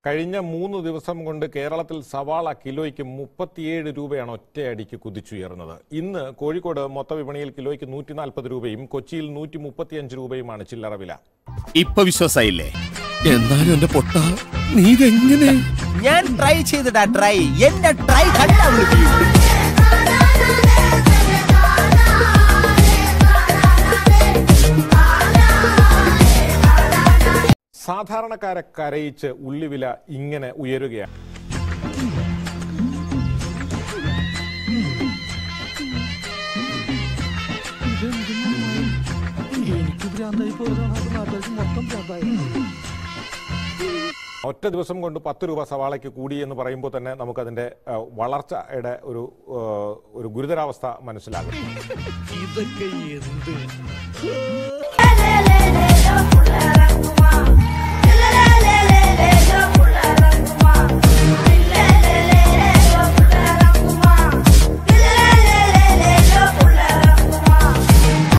കഴിഞ്ഞ മൂന്ന് ദിവസം കൊണ്ട് കേരളത്തിൽ സവാള കിലോയ്ക്ക് മുപ്പത്തിയേഴ് രൂപയാണ് ഒറ്റയടിക്ക് കുതിച്ചുയർന്നത് ഇന്ന് കോഴിക്കോട് മൊത്ത വിപണിയിൽ കിലോയ്ക്ക് നൂറ്റി നാൽപ്പത് രൂപയും കൊച്ചിയിൽ നൂറ്റി മുപ്പത്തിയഞ്ച് രൂപയുമാണ് ചില്ലറ വില ഇപ്പൊ വിശ്വാസായില്ലേ എന്നാലും എന്റെ പൊട്ട നീ ഇതെങ്ങനെ ഞാൻ ട്രൈ ചെയ്തിടാ ട്രൈ എന്റെ ട്രൈ കണ്ടാ വിളിക്കും സാധാരണക്കാരെ കരയിച്ച് ഉള്ളിവില ഇങ്ങനെ ഉയരുകയാണ് എനിക്ക് ഭ്രാന്തായി പോയതാണ് അത് നാട്ടുകാർക്ക് മൊത്തം ഭ്രാന്തായി ഒറ്റ ദിവസം കൊണ്ട് പത്ത് രൂപ സവാളയ്ക്ക് കൂടി എന്ന് പറയുമ്പോൾ തന്നെ നമുക്കതിന്റെ ആ, വളർച്ചയുടെ ഒരു ആ, ഒരു ഗുരുതരാവസ്ഥ മനസ്സിലാകും ഇതൊക്കെ എന്ത്